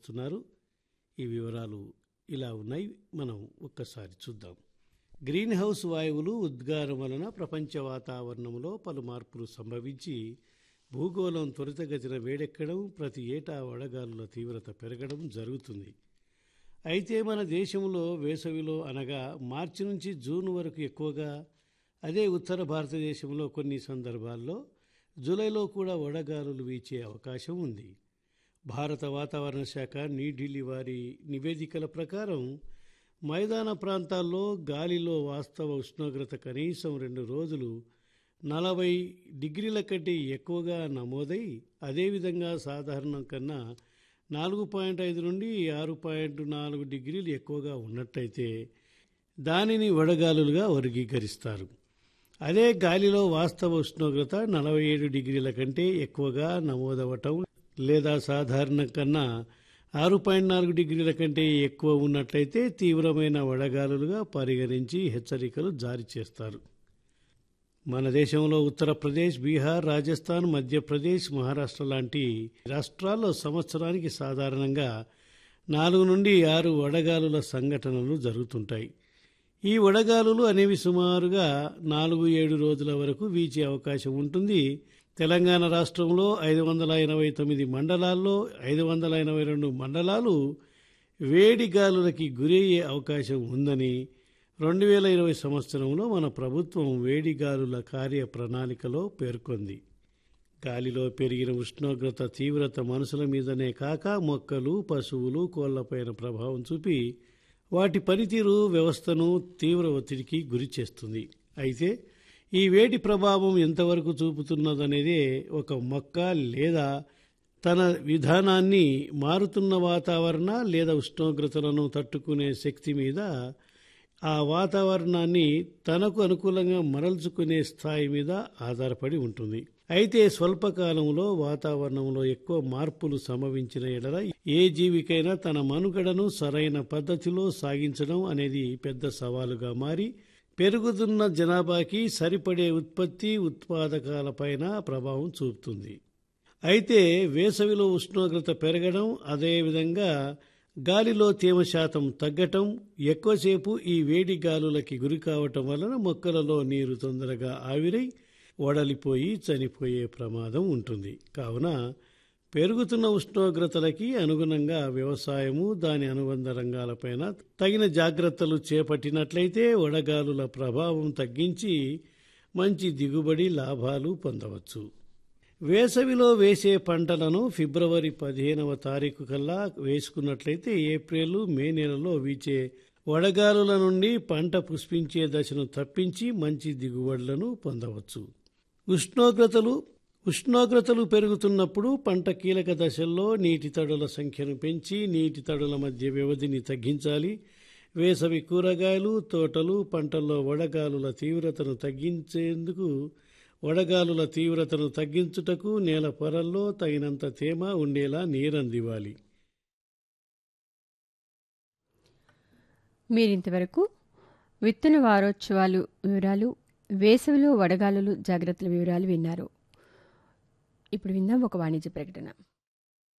తెలియజేస్తున్నారు ఈ వివరాలు ఇలా ఉన్నాయి మనం ఒక్కసారి చూద్దాం గ్రీన్ హౌస్ వాయువులు ఉద్గారం వలన ప్రపంచ వాతావరణంలో పలు మార్పులు సంభవించి భూగోళం త్వరితగతిన వేడెక్కడం ప్రతి ఏటా వడగాలుల తీవ్రత పెరగడం జరుగుతుంది అయితే మన దేశంలో వేసవిలో అనగా మార్చి నుంచి జూన్ వరకు ఎక్కువగా అదే ఉత్తర భారతదేశంలో కొన్ని సందర్భాల్లో జూలైలో కూడా వడగాలులు వీచే అవకాశం ఉంది భారత వాతావరణ శాఖ న్యూఢిల్లీ వారి నివేదికల ప్రకారం మైదాన ప్రాంతాల్లో గాలిలో వాస్తవ ఉష్ణోగ్రత కనీసం రెండు రోజులు నలభై డిగ్రీల కంటే ఎక్కువగా నమోదై అదేవిధంగా సాధారణం కన్నా నాలుగు పాయింట్ ఐదు నుండి ఆరు పాయింట్ నాలుగు డిగ్రీలు ఎక్కువగా ఉన్నట్టయితే దానిని వడగాలులుగా వర్గీకరిస్తారు అదే గాలిలో వాస్తవ ఉష్ణోగ్రత నలభై ఏడు డిగ్రీల కంటే ఎక్కువగా నమోదవటం లేదా సాధారణం కన్నా ఆరు పాయింట్ నాలుగు డిగ్రీల కంటే ఎక్కువ ఉన్నట్లయితే తీవ్రమైన వడగాలులుగా పరిగణించి హెచ్చరికలు జారీ చేస్తారు మన దేశంలో ఉత్తరప్రదేశ్ బీహార్ రాజస్థాన్ మధ్యప్రదేశ్ మహారాష్ట్ర లాంటి రాష్ట్రాల్లో సంవత్సరానికి సాధారణంగా నాలుగు నుండి ఆరు వడగాలుల సంఘటనలు జరుగుతుంటాయి ఈ వడగాలులు అనేవి సుమారుగా నాలుగు ఏడు రోజుల వరకు వీచే అవకాశం ఉంటుంది తెలంగాణ రాష్ట్రంలో ఐదు వందల ఎనభై తొమ్మిది మండలాల్లో ఐదు వందల ఎనభై రెండు మండలాలు వేడి గాలులకి గురయ్యే అవకాశం ఉందని రెండు వేల ఇరవై సంవత్సరంలో మన ప్రభుత్వం వేడి గాలుల కార్య ప్రణాళికలో పేర్కొంది గాలిలో పెరిగిన ఉష్ణోగ్రత తీవ్రత మనుషుల మీదనే కాక మొక్కలు పశువులు కోళ్లపైన ప్రభావం చూపి వాటి పనితీరు వ్యవస్థను తీవ్ర ఒత్తిడికి గురి చేస్తుంది అయితే ఈ వేడి ప్రభావం ఎంతవరకు చూపుతున్నదనేదే ఒక మొక్క లేదా తన విధానాన్ని మారుతున్న వాతావరణ లేదా ఉష్ణోగ్రతలను తట్టుకునే శక్తి మీద ఆ వాతావరణాన్ని తనకు అనుకూలంగా మరల్చుకునే స్థాయి మీద ఆధారపడి ఉంటుంది అయితే స్వల్పకాలంలో వాతావరణంలో ఎక్కువ మార్పులు సంభవించిన ఎడల ఏ జీవికైనా తన మనుగడను సరైన పద్ధతిలో సాగించడం అనేది పెద్ద సవాలుగా మారి పెరుగుతున్న జనాభాకి సరిపడే ఉత్పత్తి ఉత్పాదకాలపైన ప్రభావం చూపుతుంది అయితే వేసవిలో ఉష్ణోగ్రత పెరగడం అదేవిధంగా గాలిలో తేమ శాతం తగ్గటం ఎక్కువసేపు ఈ వేడి గాలులకి గురి కావటం వలన మొక్కలలో నీరు తొందరగా ఆవిరై వడలిపోయి చనిపోయే ప్రమాదం ఉంటుంది కావున పెరుగుతున్న ఉష్ణోగ్రతలకి అనుగుణంగా వ్యవసాయము దాని అనుబంధ రంగాలపైన తగిన జాగ్రత్తలు చేపట్టినట్లయితే వడగాలుల ప్రభావం తగ్గించి మంచి దిగుబడి లాభాలు పొందవచ్చు వేసవిలో వేసే పంటలను ఫిబ్రవరి పదిహేనవ తారీఖు కల్లా వేసుకున్నట్లయితే ఏప్రిల్ మే నెలలో వీచే వడగాలుల నుండి పంట పుష్పించే దశను తప్పించి మంచి దిగుబడులను పొందవచ్చు ఉష్ణోగ్రతలు ఉష్ణోగ్రతలు పెరుగుతున్నప్పుడు పంట కీలక దశల్లో నీటి తడుల సంఖ్యను పెంచి నీటి తడుల మధ్య వ్యవధిని తగ్గించాలి వేసవి కూరగాయలు తోటలు పంటల్లో వడగాలుల తీవ్రతను తగ్గించేందుకు వడగాలుల తీవ్రతను తగ్గించుటకు నేల పొరల్లో తగినంత తేమ ఉండేలా నీరందివ్వాలి మీరింతవరకు విత్తన వారోత్సవాలు వివరాలు వేసవిలో వడగాలులు జాగ్రత్తల వివరాలు విన్నారు ఇప్పుడు విందాం ఒక వాణిజ్య ప్రకటన